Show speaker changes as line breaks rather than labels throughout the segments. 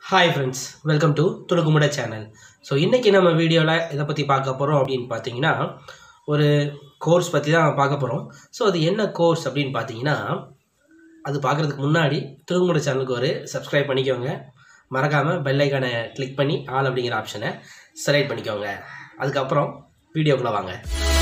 hi friends welcome to துணுக்குமுட channel so இன்றைக்கி நம்ம வீடியோவில் இதை பற்றி பார்க்க போகிறோம் அப்படின்னு பார்த்தீங்கன்னா ஒரு கோர்ஸ் பற்றி தான் பார்க்க போகிறோம் ஸோ அது என்ன கோர்ஸ் அப்படின்னு பார்த்தீங்கன்னா அது பார்க்குறதுக்கு முன்னாடி துணுக்குமுட சேனலுக்கு ஒரு சப்ஸ்கிரைப் பண்ணிக்கோங்க மறக்காமல் பெல் ஐக்கானை கிளிக் பண்ணி ஆல் அப்படிங்கிற ஆப்ஷனை செலக்ட் பண்ணிக்கோங்க அதுக்கப்புறம் வீடியோக்குள்ளே வாங்க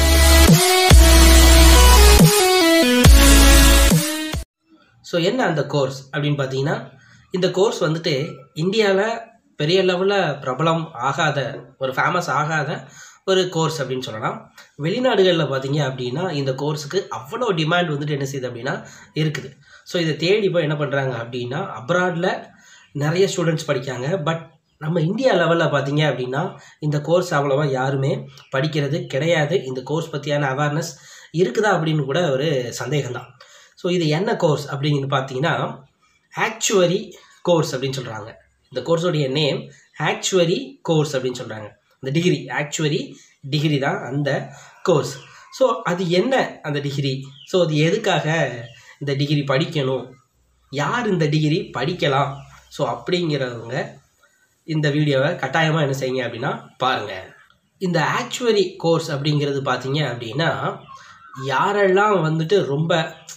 ஸோ என்ன அந்த கோர்ஸ் அப்படின்னு பார்த்தீங்கன்னா இந்த கோர்ஸ் வந்துட்டு இந்தியாவில் பெரிய லெவலில் பிரபலம் ஆகாத ஒரு ஃபேமஸ் ஆகாத ஒரு கோர்ஸ் அப்படின்னு சொல்லலாம் வெளிநாடுகளில் பார்த்தீங்க அப்படின்னா இந்த கோர்ஸுக்கு அவ்வளோ டிமாண்ட் வந்துட்டு என்ன செய்யுது அப்படின்னா இருக்குது ஸோ இதை தேடி போய் என்ன பண்ணுறாங்க அப்படின்னா அப்ராடில் நிறைய ஸ்டூடெண்ட்ஸ் படிக்காங்க பட் நம்ம இந்தியா லெவலில் பார்த்தீங்க அப்படின்னா இந்த கோர்ஸ் அவ்வளோவா யாருமே படிக்கிறது கிடையாது இந்த கோர்ஸ் பற்றியான அவேர்னஸ் இருக்குதா அப்படின்னு கூட ஒரு சந்தேகம்தான் ஸோ இது என்ன கோர்ஸ் அப்படின்னு பார்த்தீங்கன்னா ஆக்சுவரி கோர்ஸ் அப்படின்னு சொல்கிறாங்க இந்த கோர்ஸோடைய நேம் ஆக்சுவரி கோர்ஸ் அப்படின்னு சொல்கிறாங்க இந்த டிகிரி ஆக்சுவரி டிகிரி தான் அந்த கோர்ஸ் ஸோ அது என்ன அந்த டிகிரி ஸோ அது எதுக்காக இந்த டிகிரி படிக்கணும் யார் இந்த டிகிரி படிக்கலாம் ஸோ அப்படிங்கிறவங்க இந்த வீடியோவை கட்டாயமாக என்ன செய்யுங்க அப்படின்னா பாருங்கள் இந்த ஆக்சுவரி கோர்ஸ் அப்படிங்கிறது பார்த்தீங்க அப்படின்னா யாரெல்லாம் வந்துட்டு ரொம்ப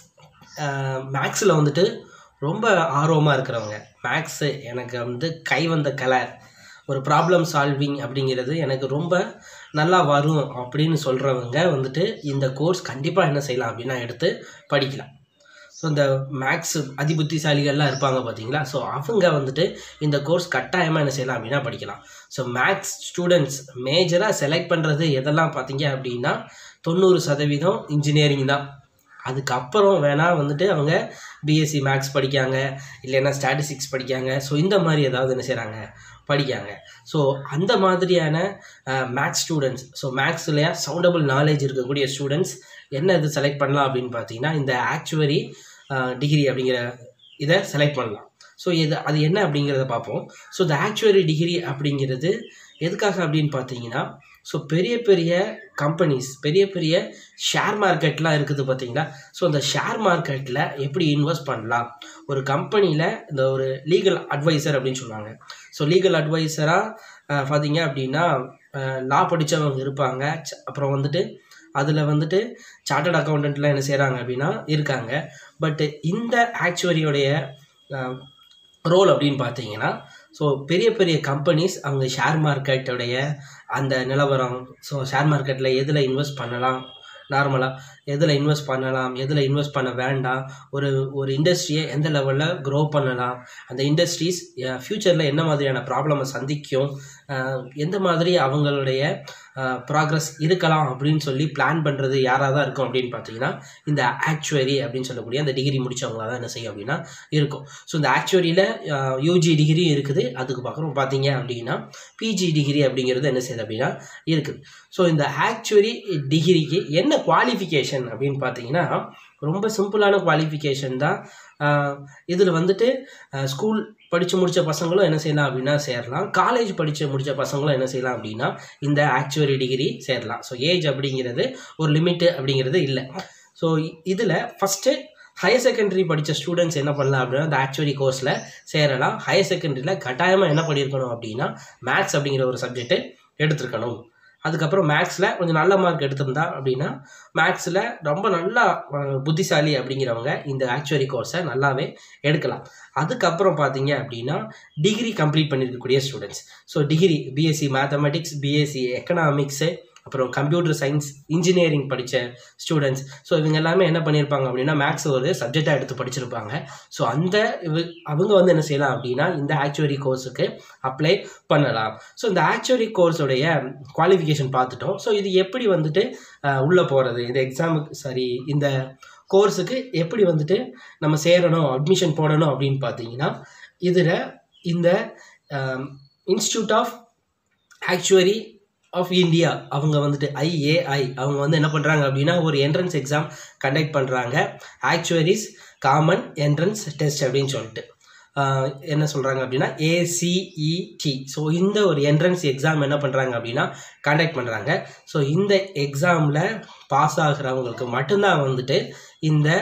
மேக்ஸில் வந்துட்டு ரொம்ப ஆர்வமாக இருக்கிறவங்க மேக்ஸு எனக்கு வந்து கை வந்த கலர் ஒரு ப்ராப்ளம் சால்விங் அப்படிங்கிறது எனக்கு ரொம்ப நல்லா வரும் அப்படின்னு சொல்கிறவங்க வந்துட்டு இந்த கோர்ஸ் கண்டிப்பாக என்ன செய்யலாம் அப்படின்னா எடுத்து படிக்கலாம் ஸோ இந்த மேக்ஸ் அதிபுத்திசாலிகள்லாம் இருப்பாங்க பார்த்தீங்களா ஸோ அவங்க வந்துட்டு இந்த கோர்ஸ் கட்டாயமாக என்ன செய்யலாம் அப்படின்னா படிக்கலாம் ஸோ மேக்ஸ் ஸ்டூடெண்ட்ஸ் மேஜராக செலக்ட் பண்ணுறது எதெல்லாம் பார்த்தீங்க அப்படின்னா தொண்ணூறு சதவீதம் இன்ஜினியரிங் தான் அதுக்கப்புறம் வேணால் வந்துட்டு அவங்க பிஎஸ்சி மேக்ஸ் படிக்காங்க இல்லைன்னா ஸ்டாட்டிஸ்டிக்ஸ் படிக்காங்க ஸோ இந்த மாதிரி ஏதாவது என்ன செய்கிறாங்க படிக்காங்க ஸோ அந்த மாதிரியான மேக்ஸ் ஸ்டூடெண்ட்ஸ் ஸோ மேக்ஸ்லையா சவுண்டபிள் நாலேஜ் இருக்கக்கூடிய ஸ்டூடெண்ட்ஸ் என்ன இது செலக்ட் பண்ணலாம் அப்படின்னு பார்த்தீங்கன்னா இந்த ஆக்சுவரி டிகிரி அப்படிங்கிற இதை செலக்ட் பண்ணலாம் ஸோ இது அது என்ன அப்படிங்கிறத பார்ப்போம் ஸோ இந்த ஆக்சுவரி டிகிரி அப்படிங்கிறது எதுக்காக அப்படின்னு பார்த்தீங்கன்னா ஸோ பெரிய பெரிய கம்பெனிஸ் பெரிய பெரிய ஷேர் மார்க்கெட்லாம் இருக்குது பார்த்தீங்களா ஸோ அந்த ஷேர் மார்க்கெட்டில் எப்படி இன்வெஸ்ட் பண்ணலாம் ஒரு கம்பெனியில் இந்த ஒரு லீகல் அட்வைசர் அப்படின்னு சொல்லுவாங்க ஸோ லீகல் அட்வைசராக பார்த்தீங்க அப்படின்னா லா படித்தவங்க இருப்பாங்க அப்புறம் வந்துட்டு அதில் வந்துட்டு சார்ட்டர்ட் அக்கௌண்டன்ட்லாம் என்ன செய்கிறாங்க அப்படின்னா இருக்காங்க பட் இந்த ஆக்சுவரியோடைய ரோல் அப்படின்னு பார்த்தீங்கன்னா ஸோ பெரிய பெரிய கம்பெனிஸ் அவங்க ஷேர் மார்க்கெட்டுடைய அந்த நிலவரம் ஸோ ஷேர் மார்க்கெட்டில் எதில் இன்வெஸ்ட் பண்ணலாம் நார்மலாக எதில் இன்வெஸ்ட் பண்ணலாம் எதில் இன்வெஸ்ட் பண்ண வேண்டாம் ஒரு ஒரு இண்டஸ்ட்ரியை எந்த லெவலில் க்ரோ பண்ணலாம் அந்த இண்டஸ்ட்ரீஸ் ஃப்யூச்சரில் என்ன மாதிரியான ப்ராப்ளமை சந்திக்கும் எந்த மாதிரி அவங்களுடைய ப்ராக்ரஸ் இருக்கலாம் அப்படின்னு சொல்லி பிளான் பண்ணுறது யாராக தான் இருக்கும் அப்படின்னு பார்த்தீங்கன்னா இந்த ஆக்சுவரி அப்படின்னு சொல்லக்கூடிய அந்த டிகிரி முடித்தவங்களாக தான் என்ன செய்யும் அப்படின்னா இருக்கும் ஸோ இந்த ஆக்சுவரியில் யூஜி டிகிரி இருக்குது அதுக்கு பக்கம் பார்த்தீங்க அப்படின்னா பிஜி டிகிரி அப்படிங்கிறது என்ன செய்யுது அப்படின்னா இருக்குது ஸோ இந்த ஆக்சுவரி டிகிரிக்கு என்ன குவாலிஃபிகேஷன் அப்படின்னு பார்த்தீங்கன்னா ரொம்ப சிம்பிளான குவாலிஃபிகேஷன் தான் இதில் வந்துட்டு ஸ்கூல் படித்து முடித்த பசங்களும் என்ன செய்யலாம் அப்படின்னா சேரலாம் காலேஜ் படித்து முடித்த பசங்களும் என்ன செய்யலாம் அப்படின்னா இந்த ஆக்சுவரி டிகிரி சேரலாம் ஸோ ஏஜ் அப்படிங்கிறது ஒரு லிமிட்டு அப்படிங்கிறது இல்லை ஸோ இதில் ஃபஸ்ட்டு ஹையர் செகண்டரி படித்த ஸ்டூடெண்ட்ஸ் என்ன பண்ணலாம் அப்படின்னா இந்த ஆக்சுவரி கோர்ஸில் சேரலாம் ஹையர் செகண்டரியில் கட்டாயமாக என்ன பண்ணியிருக்கணும் அப்படின்னா மேக்ஸ் அப்படிங்கிற ஒரு சப்ஜெக்ட்டு எடுத்துருக்கணும் அதுக்கப்புறம் மேக்ஸில் கொஞ்சம் நல்ல மார்க் எடுத்திருந்தா அப்படின்னா மேக்ஸில் ரொம்ப நல்லா புத்திசாலி அப்படிங்கிறவங்க இந்த ஆக்சுவரி கோர்ஸை நல்லாவே எடுக்கலாம் அதுக்கப்புறம் பார்த்தீங்க அப்படின்னா டிகிரி கம்ப்ளீட் பண்ணியிருக்கக்கூடிய students so degree BSc mathematics BSc economics அப்புறம் கம்ப்யூட்டர் சயின்ஸ் இன்ஜினியரிங் படித்த ஸ்டூடெண்ட்ஸ் ஸோ இவங்க எல்லாமே என்ன பண்ணியிருப்பாங்க அப்படின்னா மேக்ஸ் ஒரு சப்ஜெக்டாக எடுத்து படிச்சிருப்பாங்க ஸோ அந்த அவங்க வந்து என்ன செய்யலாம் அப்படின்னா இந்த ஆக்சுவரி கோர்ஸுக்கு அப்ளை பண்ணலாம் ஸோ இந்த ஆக்சுவரி கோர்ஸுடைய குவாலிஃபிகேஷன் பார்த்துட்டோம் ஸோ இது எப்படி வந்துட்டு உள்ளே போகிறது இந்த எக்ஸாமுக்கு சாரி இந்த கோர்ஸுக்கு எப்படி வந்துட்டு நம்ம சேரணும் அட்மிஷன் போடணும் அப்படின்னு பார்த்தீங்கன்னா இதில் இந்த institute of actuary of India அவங்க வந்துட்டு ஐஏஐ அவங்க வந்து என்ன பண்ணுறாங்க அப்படின்னா ஒரு என்ட்ரன்ஸ் எக்ஸாம் கண்டக்ட் பண்ணுறாங்க ஆக்சுவரிஸ் காமன் என்ட்ரன்ஸ் டெஸ்ட் அப்படின்னு சொல்லிட்டு என்ன சொல்கிறாங்க அப்படின்னா ஏசிஇடி ஸோ இந்த ஒரு என்ட்ரன்ஸ் எக்ஸாம் என்ன பண்ணுறாங்க அப்படின்னா கண்டக்ட் பண்ணுறாங்க ஸோ இந்த எக்ஸாமில் பாஸ் ஆகிறவங்களுக்கு மட்டும்தான் வந்துட்டு இந்த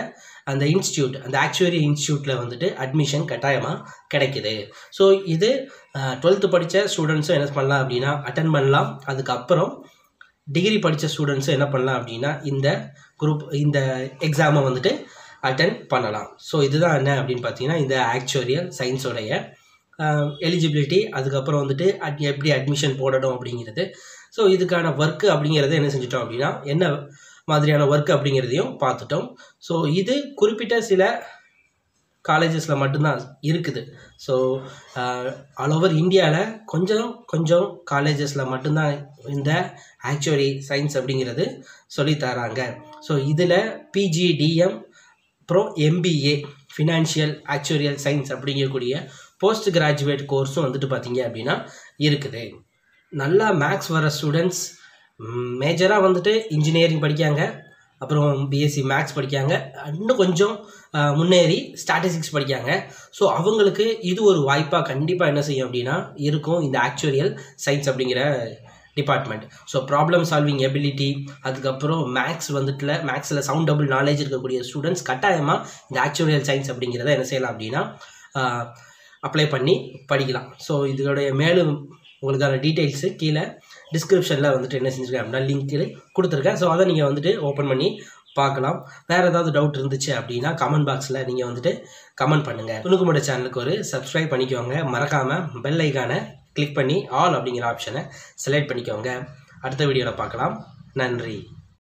அந்த இன்ஸ்டியூட் அந்த ஆக்சுவரி இன்ஸ்டியூட்டில் வந்துட்டு அட்மிஷன் கட்டாயமாக கிடைக்குது ஸோ இது டுவெல்த்து படித்த ஸ்டூடெண்ட்ஸும் என்ன பண்ணலாம் அப்படின்னா அட்டன் பண்ணலாம் அதுக்கப்புறம் டிகிரி படித்த ஸ்டூடெண்ட்ஸும் என்ன பண்ணலாம் அப்படின்னா இந்த குரூப் இந்த எக்ஸாமை வந்துட்டு அட்டன் பண்ணலாம் ஸோ இதுதான் என்ன அப்படின்னு பார்த்தீங்கன்னா இந்த ஆக்சுவரியல் சயின்ஸோடைய எலிஜிபிலிட்டி அதுக்கப்புறம் வந்துட்டு அட் எப்படி அட்மிஷன் போடணும் அப்படிங்கிறது ஸோ இதுக்கான ஒர்க்கு அப்படிங்கிறத என்ன செஞ்சிட்டோம் அப்படின்னா என்ன மாதிரியான ஒர்க் அப்படிங்கிறதையும் பார்த்துட்டோம் ஸோ இது குறிப்பிட்ட சில காலேஜஸில் மட்டும்தான் இருக்குது ஸோ ஆல் ஓவர் இந்தியாவில் கொஞ்சம் கொஞ்சம் காலேஜஸில் மட்டும்தான் இந்த ஆக்சுவரி சயின்ஸ் அப்படிங்கிறது சொல்லித் தராங்க ஸோ இதில் பிஜி டிஎம் அப்புறம் எம்பிஏ ஃபினான்ஷியல் ஆக்சுவரியல் சயின்ஸ் அப்படிங்கக்கூடிய போஸ்ட் கிராஜுவேட் கோர்ஸும் வந்துட்டு பார்த்தீங்க அப்படின்னா இருக்குது நல்லா மேக்ஸ் வர ஸ்டூடெண்ட்ஸ் மேஜராக வந்துட்டு இன்ஜினியரிங் படிக்காங்க அப்புறம் பிஎஸ்சி மேக்ஸ் படிக்காங்க இன்னும் கொஞ்சம் அஹ், முன்னேறி ஸ்டாட்டிஸ்டிக்ஸ் படிக்காங்க ஸோ அவங்களுக்கு இது ஒரு வாய்ப்பாக கண்டிப்பாக என்ன செய்யும் அப்படின்னா இருக்கும் இந்த ஆக்சுவரியல் சயின்ஸ் அப்படிங்கிற department so problem solving ability அதுக்கப்புறம் மேக்ஸ் வந்துட்டுல மேக்ஸில் சவுண்ட் டபுள் நாலேஜ் இருக்கக்கூடிய ஸ்டூடெண்ட்ஸ் கட்டாயமாக இந்த ஆக்சுவரியல் சயின்ஸ் அப்படிங்கிறத என்ன செய்யலாம் அப்படின்னா அப்ளை பண்ணி படிக்கலாம் ஸோ இதோடைய மேலும் உங்களுக்கான டீட்டெயில்ஸு கீழே டிஸ்கிரிப்ஷனில் வந்துட்டு என்ன செஞ்சுருக்கேன் அப்படின்னா லிங்க் கொடுத்துருக்கேன் ஸோ அதை நீங்கள் வந்துட்டு ஓப்பன் பண்ணி பார்க்கலாம் வேறு ஏதாவது டவுட் இருந்துச்சு அப்படின்னா கமெண்ட் பாக்ஸில் நீங்கள் வந்துட்டு கமெண்ட் பண்ணுங்கள் துணுக்குமுட சேனலுக்கு ஒரு சப்ஸ்கிரைப் பண்ணிக்கோங்க மறக்காமல் பெல் ஐக்கானை கிளிக் பண்ணி ஆல் அப்படிங்கிற ஆப்ஷனை செலக்ட் பண்ணிக்கோங்க அடுத்த வீடியோவில் பார்க்கலாம் நன்றி